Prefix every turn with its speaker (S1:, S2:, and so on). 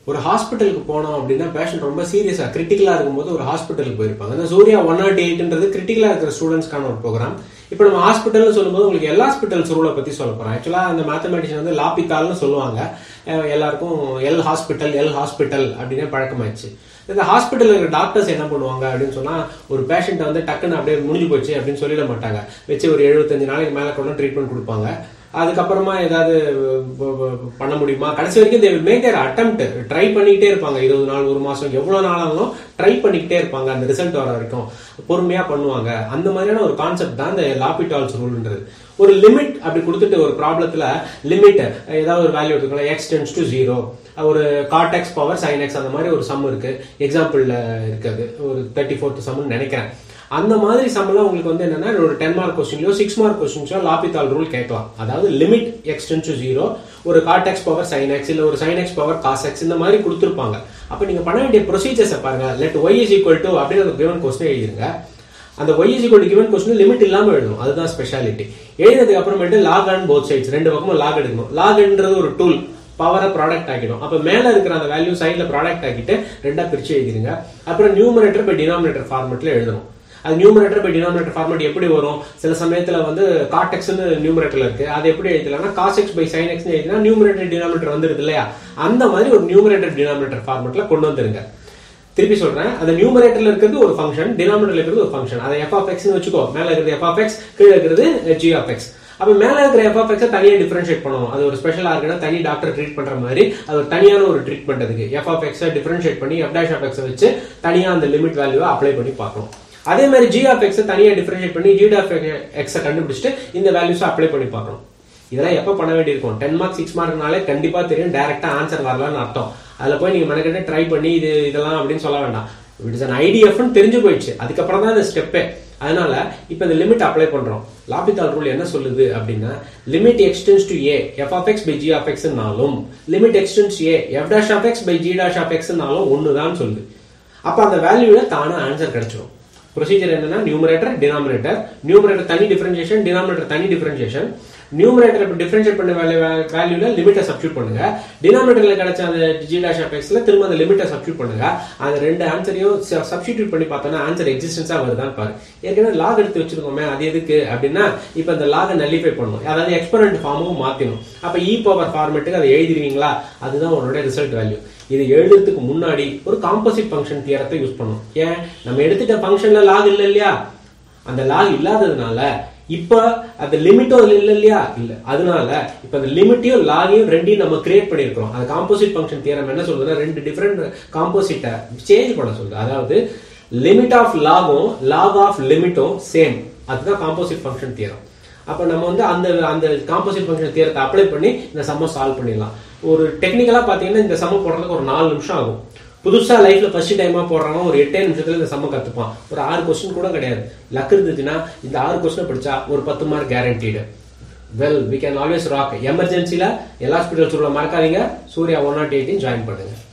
S1: ஒரு ஹாஸ்பிட்டலுக்கு போனோம் அப்படின்னா பேஷண்ட் ரொம்ப சீரியஸா கிரிட்டிக்கலா இருக்கும்போது ஒரு ஹாஸ்பிட்டலுக்கு போயிருப்பாங்க அந்த சூர்யா ஒன் நாட் எயிட்ன்றது கிரிட்டிக்கலா இருக்கிற ஸ்டூடெண்ட்ஸ்க்கான ஒரு ப்ரோக்ராம் இப்போ நம்ம ஹாஸ்பிட்டல்னு சொல்லும்போது உங்களுக்கு எல்லா ஹாஸ்பிட்டல்ஸ் ரூலை பத்தி சொல்ல போறோம் ஆக்சுவலா அந்த மேத்தமெட்டிஷன் வந்து லாபித்தால்னு சொல்லுவாங்க அஹ் எல்லாருக்கும் எல் ஹாஸ்பிட்டல் எல் ஹாஸ்பிட்டல் அப்படின்னே பழக்கமாயிடுச்சு இந்த ஹாஸ்பிட்டல் இருக்கிற டாக்டர்ஸ் என்ன பண்ணுவாங்க அப்படின்னு சொன்னா ஒரு பேஷண்ட்டை வந்து டக்குன்னு அப்படியே முடிஞ்சு போச்சு அப்படின்னு சொல்லிட மாட்டாங்க வச்சு ஒரு எழுபத்தஞ்சு நாளைக்கு மேல கொண்டு ட்ரீட்மெண்ட் கொடுப்பாங்க அதுக்கப்புறமா ஏதாவது வ- வ- பண்ண முடியுமா கடைசி வரைக்கும் தேவை மேக் தேர் அட்டம்ப்ட் ட்ரை பண்ணிக்கிட்டே இருப்பாங்க இருபது நாள் ஒரு மாசம் எவ்வளவு நாள் ஆனாலும் ட்ரை பண்ணிக்கிட்டே இருப்பாங்க அந்த ரிசல்ட் வர வரைக்கும் பொறுமையா பண்ணுவாங்க அந்த மாதிரியான ஒரு கான்செப்ட் தான் இந்த லாபிட்டால்ஸ் ரூல்ன்றது ஒரு லிமிட் அப்படி கொடுத்துட்டு ஒரு ப்ராப்ளத்துல லிமிட் ஏதாவது ஒரு வேல்யூ எடுத்துக்கலாம் எக்ஸ் டென்ஸ் டு ஜீரோ ஒரு காட்டெக்ஸ் பவர் சைன் எக்ஸ் அந்த மாதிரி ஒரு சம் இருக்கு எக்ஸாம்பிள்ல இருக்குது ஒரு தேர்ட்டி ஃபோர்த் சம்னு நினைக்கிறேன் அந்த மாதிரி சம்மெல்லாம் உங்களுக்கு வந்து என்னன்னா ஒரு டென் மார்க் கொஸ்டின்லயோ சிக்ஸ் மார்க் கொஸ்டின்ஸோ லாபித்தால் ரூல் கேட்கலாம் அதாவது limit x tends to zero ஒரு காட்டெக்ஸ் பவர் சைன் எக்ஸ் இல்ல ஒரு sine x power cos x இந்த மாதிரி கொடுத்துருப்பாங்க அப்ப நீங்க பண்ண வேண்டிய ப்ரொசீஜர்ஸை பாருங்க let y is equal to அப்படின்னு ஒரு கிவன் கொஸ்டின் எழுதிருங்க அந்த y is equal given question limit இல்லாம எழுதணும் அதுதான் ஸ்பெஷாலிட்டி எழுதினதுக்கு அப்புறமேட்டு லாக் அண்ட் போத் சைட்ஸ் ரெண்டு பக்கமும் லாக் எடுக்கணும் லாக்ன்றது ஒரு டூல் பவரை ப்ராடக்ட் ஆக்கிடும் அப்ப மேல இருக்கிற அந்த வேல்யூ சைட்ல ப்ராடக்ட் ஆக்கிட்டு ரெண்டா பிரிச்சு எழுதிருங்க அப்புறம் நியூமரேட்டர் பை டினாமினேட்டர் ஃபார்மெட்ல எழுதணும் அது நியூமரேட்டர் பை டினாமினேட்டர் ஃபார்மேட் எப்படி வரும் சில சமயத்துல வந்து காட்டெக்ஸ்னு நியூமரேட்டர்ல இருக்கு அது எப்படி எழுதலாம்னா cos x by sine x எழுதினா நியூமரேட்டர் டினாமினேட்டர் வந்துருது இல்லையா அந்த மாதிரி ஒரு நியூமரேட்டர் டினாமினேட்டர் ஃபார்மேட்ல கொண்டு வந்துருங்க திருப்பி சொல்றேன் அந்த நியூமரேட்டர்ல இருக்கிறது ஒரு ஃபங்க்ஷன் டினாமினேட்டர்ல இருக்கிறது ஒரு ஃபங்க்ஷன் அதை எஃப் ஆஃப் எக்ஸ்னு வச்சுக்கோ மேல இருக்கிறது எஃப் ஆஃப் எக்ஸ் கீழே இருக்கிறது ஜி ஆஃப் எக்ஸ் அப்ப மேல இருக்கிற எஃப் ஆஃப் எக்ஸ் தனியா டிஃபரன்ஷியேட் பண்ணணும் அது ஒரு ஸ்பெஷலா இருக்குன்னா தனி டாக்டர் ட்ரீட் பண்ற மாதிரி அது ஒரு தனியான ஒரு ட்ரீட்மெண்ட் அதுக்கு எஃப் ஆஃப் எக்ஸ் டிஃபரன்ஷியேட் பண்ணி எஃப் டேஷ் ஆஃப் எக்ஸ் வச்சு தனியா அந்த லிமிட் வேல்யூவை அப்ளை பண்ணி பார்க்கணும் அதே மாதிரி ஜி ஆஃப் எக்ஸ் தனியா டிஃபரன்ஷியேட் பண்ணி ஜி ஆஃப் எக்ஸை கண்டுபிடிச்சிட்டு இந்த வேல்யூஸை அப்ளை பண்ணி பார்க்கணும் இதெல்லாம் எப்ப பண்ண வேண்டியிருக்கும் டென் மார்க் சிக்ஸ் மார்க்னாலே கண்டிப்பா தெரியும் டைரக்டா ஆன்சர் வரலாம்னு அர்த்தம் அதுல போய் நீங்க மெனக்கிட்ட ட்ரை பண்ணி இது இதெல்லாம் அப்படின்னு சொல்ல வேண்டாம் இட் இஸ் அன் ஐடிஎஃப்னு தெரிஞ்சு போயிடுச்சு அதுக்கப்புறம் தான் இந்த ஸ்டெப்பே அதனால இப்போ இந்த லிமிட் அப்ளை பண்றோம் லாபித்தால் ரூல் என்ன சொல்லுது அப்படின்னா limit x tends to a f of x by g of எக்ஸ்னாலும் limit x tends a f dash of x by g dash of எக்ஸ்னாலும் ஒன்று தான் சொல்லுது அப்ப அந்த வேல்யூல தானா ஆன்சர் கிடைச்சிடும் ப்ரொசீஜர் என்னன்னா நியூமரேட்டர் டினாமினேட்டர் நியூமரேட்டர் தனி டிஃபரன்ஷியேஷன் டினாமினேட்டர் தனி டிஃபரன்ஷியேஷன் நியூமரேட்டர் இப்போ டிஃபரன்ஷியேட் பண்ண வேல்யூல லிமிட்டை சப்ஸ்டியூட் பண்ணுங்க டினாமினேட்டர்ல கிடைச்ச அந்த ஜி டேஷ் ஆஃப் எக்ஸ்ல திரும்ப அந்த லிமிட்டை சப்ஸ்டியூட் பண்ணுங்க அந்த ரெண்டு ஆன்சரையும் சப்ஸ்டியூட் பண்ணி பார்த்தோம்னா ஆன்சர் எக்ஸிஸ்டன்ஸா வருதான்னு பாரு ஏற்கனவே லாக் எடுத்து வச்சிருக்கோமே அது எதுக்கு அப்படின்னா இப்போ அந்த லாகை நலிஃபை பண்ணணும் அதாவது எக்ஸ்பரண்ட் ஃபார்மும் மாத்தணும் அப்ப இ பவர் ஃபார்மேட்டுக்கு அதை எழுதிருவீங்களா அதுதான் உன்னோட ரிசல்ட் வேல்யூ இது எழுதுறதுக்கு முன்னாடி ஒரு காம்போசிட் ஃபங்க்ஷன் தியரத்தை யூஸ் பண்ணும் ஏன் நம்ம எடுத்துட்ட ஃபங்க்ஷன்ல லாக் இல்ல இல்லையா அந்த லாக் இல்லாததுனால இப்ப அந்த லிமிட்டும் அதுல இல்ல இல்லையா இல்ல அதனால இப்ப அந்த லிமிட்டையும் லாகையும் ரெண்டையும் நம்ம கிரியேட் பண்ணிருக்கோம் அந்த காம்போசிட் ஃபங்க்ஷன் தியரம் என்ன சொல்றதுன்னா ரெண்டு டிஃபரெண்ட் காம்போசிட்டை சேஞ்ச் பண்ண சொல்லுது அதாவது லிமிட் ஆஃப் லாகும் லாக் ஆஃப் லிமிட்டும் சேம் அதுதான் காம்போசிட் ஃபங்க்ஷன் தியரம் அப்ப நம்ம வந்து அந்த அந்த காம்போசிட் ஃபங்க்ஷன் தியரத்தை அப்ளை பண்ணி இந்த சம்ம சால்வ் பண்ணிடலாம் ஒரு டெக்னிக்கலா பாத்தீங்கன்னா இந்த சம்ம போடுறதுக்கு ஒரு நாலு நிமிஷம் ஆகும் புதுசா லைஃப்ல ஃபர்ஸ்ட் டைமா போடுறாங்க ஒரு எட்டே நிமிஷத்துல இந்த சம்ம கத்துப்பான் ஒரு ஆறு கொஸ்டின் கூட கிடையாது லக் இருந்துச்சுன்னா இந்த ஆறு கொஸ்டின் படிச்சா ஒரு பத்து mark guaranteed well we can always rock எமர்ஜென்சில எல்லா ஹாஸ்பிட்டல்ஸ் உள்ள மறக்காதீங்க சூர்யா ஒன் நாட் எயிட்டின் ஜாயின் பண்ணுங்க